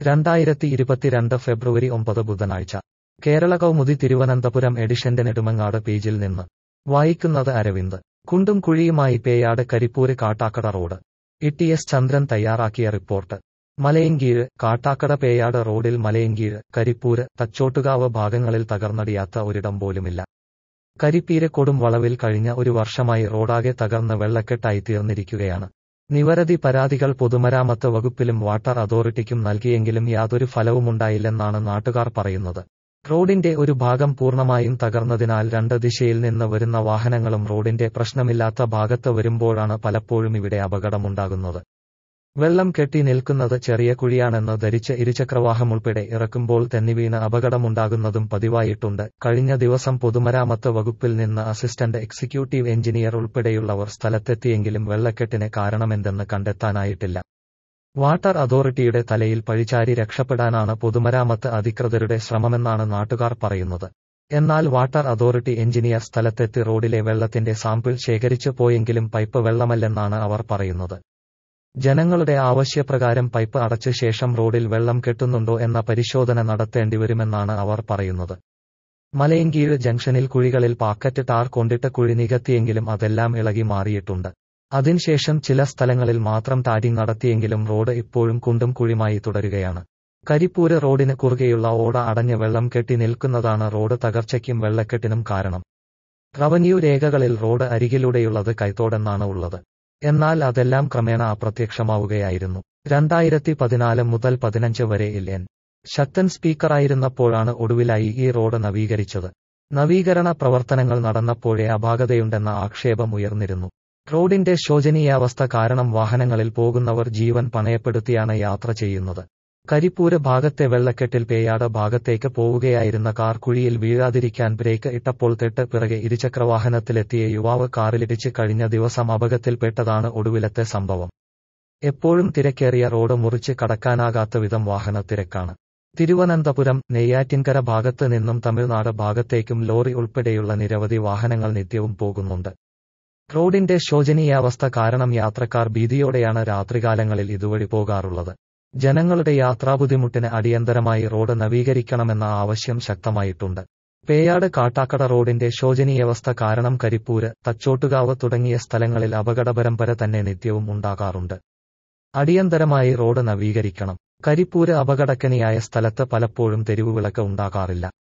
രണ്ടായിരത്തി ഇരുപത്തിരണ്ട് ഫെബ്രുവരി ഒമ്പത് ബുധനാഴ്ച കേരള കൗമുദി തിരുവനന്തപുരം എഡിഷന്റെ നെടുമങ്ങാട് പേജിൽ നിന്ന് വായിക്കുന്നത് അരവിന്ദ് കുണ്ടും കുഴിയുമായി Peyad Karippur Kattakada road E S Chandran തയ്യാറാക്കിയ റിപ്പോർട്ട് മലയങ്കീഴ് കാട്ടാക്കട പേയാട് റോഡിൽ മലയങ്കീഴ് കരിപ്പൂര് തച്ചോട്ടുകാവ് ഭാഗങ്ങളിൽ തകർന്നടിയാത്ത ഒരിടം പോലുമില്ല കരിപ്പീര് കൊടും വളവിൽ കഴിഞ്ഞ ഒരു വർഷമായി റോഡാകെ തകർന്ന് വെള്ളക്കെട്ടായി തീർന്നിരിക്കുകയാണ് നിരവധി പരാതികൾ പൊതുമരാമത്ത് വകുപ്പിലും വാട്ടർ അതോറിറ്റിക്കും നൽകിയെങ്കിലും യാതൊരു ഫലവുമുണ്ടായില്ലെന്നാണ് നാട്ടുകാർ പറയുന്നത് റോഡിന്റെ ഒരു ഭാഗം പൂർണ്ണമായും തകർന്നതിനാൽ രണ്ട് ദിശയിൽ നിന്ന് വരുന്ന വാഹനങ്ങളും റോഡിന്റെ പ്രശ്നമില്ലാത്ത ഭാഗത്ത് വരുമ്പോഴാണ് പലപ്പോഴും ഇവിടെ അപകടമുണ്ടാകുന്നത് വെള്ളം കെട്ടി നിൽക്കുന്നത് ചെറിയ കുഴിയാണെന്ന് ധരിച്ച് ഇരുചക്രവാഹമുൾപ്പെടെ ഇറക്കുമ്പോൾ തെന്നിവീണ് അപകടമുണ്ടാകുന്നതും പതിവായിട്ടുണ്ട് കഴിഞ്ഞ ദിവസം പൊതുമരാമത്ത് വകുപ്പിൽ നിന്ന് അസിസ്റ്റന്റ് എക്സിക്യൂട്ടീവ് എഞ്ചിനീയർ ഉൾപ്പെടെയുള്ളവർ സ്ഥലത്തെത്തിയെങ്കിലും വെള്ളക്കെട്ടിന് കാരണമെന്തെന്ന് കണ്ടെത്താനായിട്ടില്ല വാട്ടർ അതോറിറ്റിയുടെ തലയിൽ പഴിചാരി രക്ഷപ്പെടാനാണ് പൊതുമരാമത്ത് അധികൃതരുടെ ശ്രമമെന്നാണ് നാട്ടുകാർ പറയുന്നത് എന്നാൽ വാട്ടർ അതോറിറ്റി എഞ്ചിനീയർ സ്ഥലത്തെത്തി റോഡിലെ വെള്ളത്തിന്റെ സാമ്പിൾ ശേഖരിച്ചു പോയെങ്കിലും പൈപ്പ് വെള്ളമല്ലെന്നാണ് അവർ പറയുന്നത് ജനങ്ങളുടെ ആവശ്യപ്രകാരം പൈപ്പ് അടച്ച ശേഷം റോഡിൽ വെള്ളം കെട്ടുന്നുണ്ടോ എന്ന പരിശോധന നടത്തേണ്ടിവരുമെന്നാണ് അവർ പറയുന്നത് മലയങ്കീഴ് ജംഗ്ഷനിൽ കുഴികളിൽ പാക്കറ്റ് ടാർ കൊണ്ടിട്ട് കുഴി നികത്തിയെങ്കിലും അതെല്ലാം ഇളകി മാറിയിട്ടുണ്ട് അതിനുശേഷം ചില സ്ഥലങ്ങളിൽ മാത്രം ടാരിങ് നടത്തിയെങ്കിലും റോഡ് ഇപ്പോഴും കുണ്ടും കുഴിമായി തുടരുകയാണ് കരിപ്പൂര് റോഡിന് കുറുകെയുള്ള ഓട അടഞ്ഞ് വെള്ളം കെട്ടി നിൽക്കുന്നതാണ് റോഡ് തകർച്ചയ്ക്കും വെള്ളക്കെട്ടിനും കാരണം റവന്യൂ രേഖകളിൽ റോഡ് അരികിലൂടെയുള്ളത് കൈത്തോടെന്നാണ് ഉള്ളത് എന്നാൽ അതെല്ലാം ക്രമേണ അപ്രത്യക്ഷമാവുകയായിരുന്നു രണ്ടായിരത്തി പതിനാല് മുതൽ പതിനഞ്ച് വരെ ഇൽ എൻ ശക്തൻ സ്പീക്കറായിരുന്നപ്പോഴാണ് ഒടുവിലായി ഈ റോഡ് നവീകരിച്ചത് നവീകരണ പ്രവർത്തനങ്ങൾ നടന്നപ്പോഴേ അപാകതയുണ്ടെന്ന ആക്ഷേപം ഉയർന്നിരുന്നു റോഡിന്റെ ശോചനീയാവസ്ഥ കാരണം വാഹനങ്ങളിൽ പോകുന്നവർ ജീവൻ പണയപ്പെടുത്തിയാണ് യാത്ര ചെയ്യുന്നത് കരിപ്പൂര് ഭാഗത്തെ വെള്ളക്കെട്ടിൽ പേയാട് ഭാഗത്തേക്ക് പോവുകയായിരുന്ന കാർ കുഴിയിൽ വീഴാതിരിക്കാൻ ബ്രേക്ക് ഇട്ടപ്പോൾ തെട്ട് പിറകെ ഇരുചക്രവാഹനത്തിലെത്തിയ യുവാവ് കാറിലിടിച്ച് കഴിഞ്ഞ ദിവസം അപകടത്തിൽപ്പെട്ടതാണ് ഒടുവിലത്തെ സംഭവം എപ്പോഴും തിരക്കേറിയ റോഡ് മുറിച്ച് കടക്കാനാകാത്ത വിധം വാഹനത്തിരക്കാണ് തിരുവനന്തപുരം നെയ്യാറ്റിൻകര ഭാഗത്ത് നിന്നും തമിഴ്നാട് ഭാഗത്തേക്കും ലോറി ഉൾപ്പെടെയുള്ള നിരവധി വാഹനങ്ങൾ നിത്യവും പോകുന്നുണ്ട് റോഡിന്റെ ശോചനീയാവസ്ഥ കാരണം യാത്രക്കാർ ഭീതിയോടെയാണ് രാത്രികാലങ്ങളിൽ ഇതുവഴി പോകാറുള്ളത് ജനങ്ങളുടെ യാത്രാബുദ്ധിമുട്ടിന് അടിയന്തരമായി റോഡ് നവീകരിക്കണമെന്ന ആവശ്യം ശക്തമായിട്ടുണ്ട് പേയാട് കാട്ടാക്കട റോഡിന്റെ ശോചനീയാവസ്ഥ കാരണം കരിപ്പൂര് തച്ചോട്ടുകാവ് തുടങ്ങിയ സ്ഥലങ്ങളിൽ അപകടപരമ്പര തന്നെ നിത്യവും ഉണ്ടാകാറുണ്ട് അടിയന്തരമായി റോഡ് നവീകരിക്കണം കരിപ്പൂര് അപകടക്കനിയായ സ്ഥലത്ത് പലപ്പോഴും തെരുവുവിളക്ക് ഉണ്ടാകാറില്ല